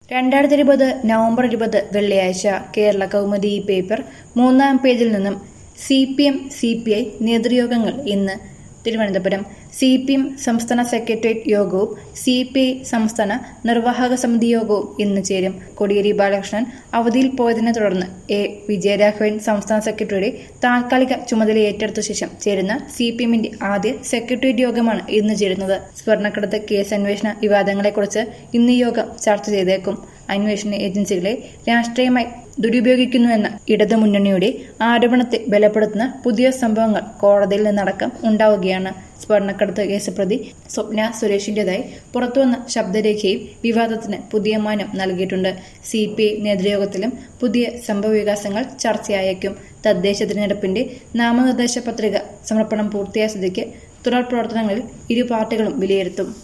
രണ്ടായിരത്തി ഇരുപത് നവംബർ ഇരുപത് വെള്ളിയാഴ്ച കേരള കൗമുദി ഈ പേപ്പർ മൂന്നാം പേജിൽ നിന്നും C P M C P I നേതൃയോഗങ്ങൾ ഇന്ന് തിരുവനന്തപുരം സി പി എം സംസ്ഥാന സെക്രട്ടേറിയറ്റ് യോഗവും സി പി ഐ സംസ്ഥാന നിർവാഹക സമിതി യോഗവും ഇന്ന് ചേരും കോടിയേരി ബാലകൃഷ്ണൻ അവധിയിൽ പോയതിനെ തുടർന്ന് എ വിജയരാഘവൻ സംസ്ഥാന സെക്രട്ടറിയുടെ താൽക്കാലിക ചുമതല ഏറ്റെടുത്ത ശേഷം ചേരുന്ന സി പി എമ്മിന്റെ ആദ്യ സെക്രട്ടേറിയറ്റ് യോഗമാണ് ഇന്ന് ചേരുന്നത് സ്വർണ്ണക്കടത്ത് കേസ് അന്വേഷണ വിവാദങ്ങളെക്കുറിച്ച് ഇന്ന് യോഗം ചർച്ച ചെയ്തേക്കും അന്വേഷണ ഏജൻസികളെ രാഷ്ട്രീയമായി ദുരുപയോഗിക്കുന്നുവെന്ന ഇടതുമുന്നണിയുടെ ആരോപണത്തെ ബലപ്പെടുത്തുന്ന പുതിയ സംഭവങ്ങൾ കോടതിയിൽ നിന്നടക്കം ഉണ്ടാവുകയാണ് സ്വർണ്ണക്കടത്ത് കേസ് പ്രതി സ്വപ്ന സുരേഷിന്റേതായി പുറത്തുവന്ന ശബ്ദരേഖയും വിവാദത്തിന് പുതിയ മാനം നൽകിയിട്ടുണ്ട് സി പി ഐ നേതൃയോഗത്തിലും പുതിയ സംഭവവികാസങ്ങൾ ചർച്ചയായേക്കും തദ്ദേശ തിരഞ്ഞെടുപ്പിന്റെ നാമനിർദ്ദേശ പത്രിക സമർപ്പണം പൂർത്തിയായ സ്ഥിതിക്ക് തുടർ പ്രവർത്തനങ്ങളിൽ ഇരു പാർട്ടികളും വിലയിരുത്തും